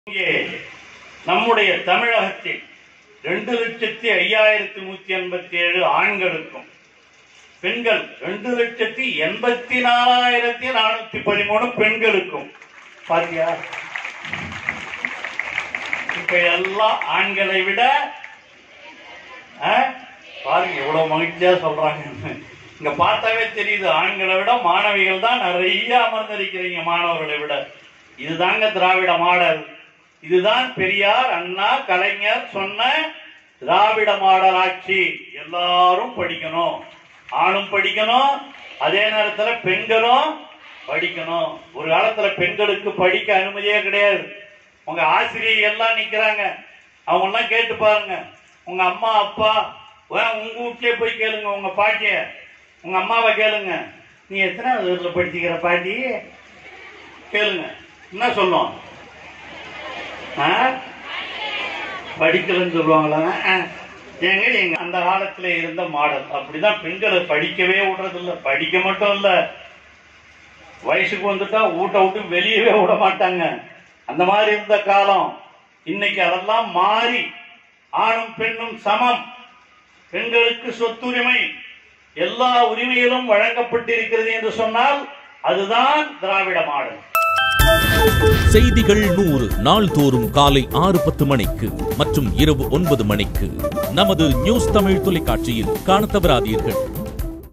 இங்கே நம்முடைய தமிழகத்தில் ரெண்டு லட்சத்தி ஐயாயிரத்தி நூத்தி எண்பத்தி ஏழு ஆண்களுக்கும் பெண்கள் ரெண்டு லட்சத்தி எண்பத்தி நாலாயிரத்தி நானூத்தி பதிமூணு பெண்களுக்கும் பாத்தியா இப்ப எல்லாம் ஆண்களை விட ஆ? பாருங்க எவ்வளவு மகிழ்ச்சியா சொல்றாங்க இங்க பார்த்தாவே தெரியுது ஆண்களை விட மாணவிகள் தான் நிறைய அமர்ந்திருக்கிறீங்க மாணவர்களை விட இதுதாங்க திராவிட மாடல் இதுதான் பெரியார் அண்ணா கலைஞர் சொன்ன திராவிட மாடல் ஆட்சி எல்லாரும் படிக்கணும் ஆணும் படிக்கணும் அதே நேரத்துல பெண்களும் படிக்கணும் ஒரு காலத்துல பெண்களுக்கு படிக்க அனுமதியே கிடையாது உங்க ஆசிரியை எல்லாம் நிக்கிறாங்க அவங்க எல்லாம் கேட்டு பாருங்க உங்க அம்மா அப்பா ஏன் உங்க வீட்லயே போய் கேளுங்க உங்க பாட்டிய உங்க அம்மாவை கேளுங்க நீ எத்தனாவது வீட்டுல படிச்சுக்கிற பாட்டி கேளுங்க என்ன சொல்லும் ஆ? படிக்கலன்னு சொல்லுவாங்களா ஆ. ஏங்க எங்க அந்த காலத்துல இருந்த மாடல் அப்படிதான் பெண்களை படிக்கவே விடுறது இல்ல படிக்க மட்டும் இல்ல வயசுக்கு வந்துட்டா ஊட்ட விட்டு வெளியவே விட மாட்டாங்க அந்த மாதிரி இருந்த காலம் இன்னைக்கு அதெல்லாம் மாறி ஆணும் பெண்ணும் சமம் பெண்களுக்கு சொத்துரிமை எல்லா உரிமைகளும் வழங்கப்பட்டிருக்கிறது என்று சொன்னால் அதுதான் திராவிட மாடல் செய்திகள் நூறு நாள்தோறும் காலை ஆறு பத்து மணிக்கு மற்றும் இரவு ஒன்பது மணிக்கு நமது நியூஸ் தமிழ் தொலைக்காட்சியில் காணத் தவறாதீர்கள்